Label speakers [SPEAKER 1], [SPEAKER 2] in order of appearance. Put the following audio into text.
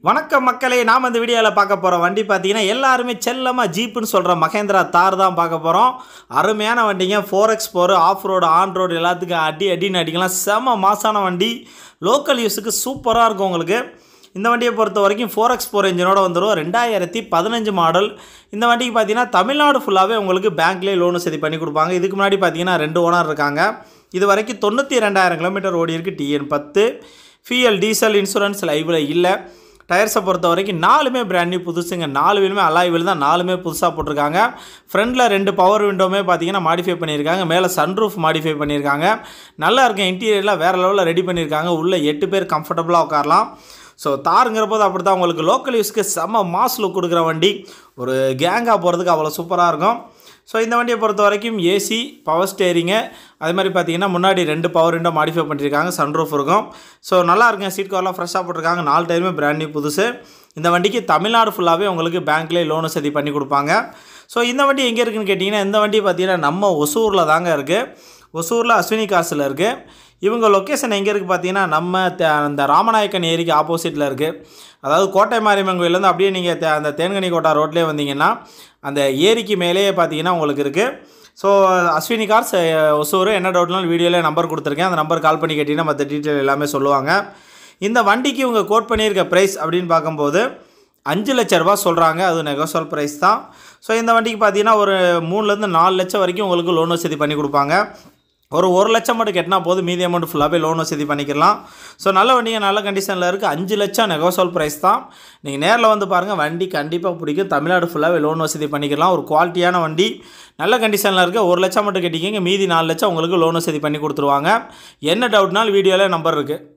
[SPEAKER 1] வணக்கம் மக்களே நாம் இந்த வீடியோவில் பார்க்க போகிற வண்டி பார்த்தீங்கன்னா எல்லாருமே செல்லமாக ஜீப்புன்னு சொல்கிற மகேந்திரா தார் தான் பார்க்க போகிறோம் அருமையான வண்டிங்க four x four off road on road எல்லாத்துக்கும் அடி அடின்னு அடிக்கலாம் செம மாசான வண்டி லோக்கல் யூஸுக்கு சூப்பராக இருக்கும் உங்களுக்கு இந்த வண்டியை பொறுத்த வரைக்கும் ஃபோர் எக்ஸ் ஃபோர் இன்ஜினோட வந்துடும் ரெண்டாயிரத்தி பதினஞ்சு மாடல் இந்த வண்டிக்கு பார்த்தீங்கன்னா தமிழ்நாடு ஃபுல்லாகவே உங்களுக்கு பேங்க்லேயே லோனு சரி பண்ணி கொடுப்பாங்க இதுக்கு முன்னாடி பார்த்தீங்கன்னா ரெண்டு ஓனர் இருக்காங்க இது வரைக்கும் தொண்ணூற்றி ரெண்டாயிரம் கிலோமீட்டர் ஓடி இருக்குது டிஎன் பத்து ஃபிஎல் டீசல் இன்சூரன்ஸ் லைவில் இல்லை டயர்ஸை பொறுத்த வரைக்கும் நாலுமே பிராண்ட் நியூ புதுசுங்க நாலு வீலுமே அலாய் வீல் தான் நாலுமே புதுசாக போட்டிருக்காங்க ஃப்ரண்ட்டில் ரெண்டு பவர் விண்டோமே பார்த்தீங்கன்னா மாடிஃபை பண்ணியிருக்காங்க மேலே சன்ரூஃப் மாடிஃபை பண்ணியிருக்காங்க நல்லா இருக்கும் இன்டீரியர்லாம் வேறு லெவலில் ரெடி பண்ணியிருக்காங்க உள்ளே எட்டு பேர் கம்ஃபர்டபுளாக உட்காரலாம் ஸோ தாருங்கிற போது அப்படி தான் உங்களுக்கு லோக்கல் யூஸ்க்கு செம்ம மாஸ் லுக் கொடுக்குற வண்டி ஒரு கேங்காக போகிறதுக்கு அவ்வளோ சூப்பராக இருக்கும் ஸோ இந்த வண்டியை பொறுத்த வரைக்கும் ஏசி பவர் ஸ்டேரிங்கு அதே மாதிரி பார்த்தீங்கன்னா முன்னாடி ரெண்டு பவர் விண்டோ மாடிஃபை பண்ணியிருக்காங்க சன்ரூஃப் இருக்கும் ஸோ நல்லா இருக்குங்க சீட் கவர்லாம் ஃப்ரெஷ்ஷாக போட்டிருக்காங்க நாலு டயருமே பிராண்ட் நியூ புதுசு இந்த வண்டிக்கு தமிழ்நாடு ஃபுல்லாகவே உங்களுக்கு பேங்க்லேயே லோனு சதி பண்ணி கொடுப்பாங்க ஸோ இந்த வண்டி எங்கே இருக்குன்னு கேட்டிங்கன்னா இந்த வண்டி பார்த்தீங்கன்னா நம்ம ஒசூரில் தாங்க இருக்குது ஒசூரில் அஸ்வினி காசில் இருக்குது இவங்க லொக்கேஷன் எங்கே இருக்குது பார்த்தீங்கன்னா நம்ம த- அந்த ராமநாயக்கன் ஏரிக்கு ஆப்போசிட்டில் இருக்குது அதாவது கோட்டை மாரியம்மன் கோயிலேருந்து அப்படியே நீங்கள் தே- அந்த தேன்கனி கோட்டா ரோட்லேயே வந்தீங்கன்னா அந்த ஏரிக்கு மேலேயே பார்த்தீங்கன்னா உங்களுக்கு இருக்குது so Ashwini cars uh, Hosur என்ன டவுட்னாலும் வீடியோவில் நம்பர் கொடுத்துருக்கேன் அந்த நம்பர் கால் பண்ணி கேட்டிங்கன்னா மற்ற டீட்டெயில் எல்லாமே சொல்லுவாங்க இந்த வண்டிக்கு இவங்க கோட் பண்ணியிருக்க ப்ரைஸ் அப்படின்னு பார்க்கும்போது அஞ்சு லட்ச ரூபா சொல்கிறாங்க அது நெகோசல் ப்ரைஸ் தான் ஸோ இந்த வண்டிக்கு பார்த்தீங்கன்னா ஒரு மூணுலேருந்து நாலு லட்சம் வரைக்கும் உங்களுக்கு லோன் வசதி பண்ணி கொடுப்பாங்க ஒரு ஒரு லட்சம் மட்டும் கட்டினா போதும் மீதி அமௌண்ட் ஃபுல்லாகவே லோன் வசதி பண்ணிக்கலாம் ஸோ நல்ல வண்டிங்க நல்ல கண்டிஷனில் இருக்குது அஞ்சு லட்சம் நெகோசல் ப்ரைஸ் தான் நீங்கள் நேரில் வந்து பாருங்கள் வண்டி கண்டிப்பாக பிடிக்கும் தமிழ்நாடு ஃபுல்லாகவே லோன் வசதி பண்ணிக்கலாம் ஒரு குவாலிட்டியான வண்டி நல்ல கண்டிஷனில் இருக்குது ஒரு லட்சம் மட்டும் கட்டிக்கிங்க மீதி நாலு லட்சம் உங்களுக்கு லோன் வசதி பண்ணி கொடுத்துருவாங்க என்ன டவுட்னாலும் வீடியோவில் நம்பர் இருக்குது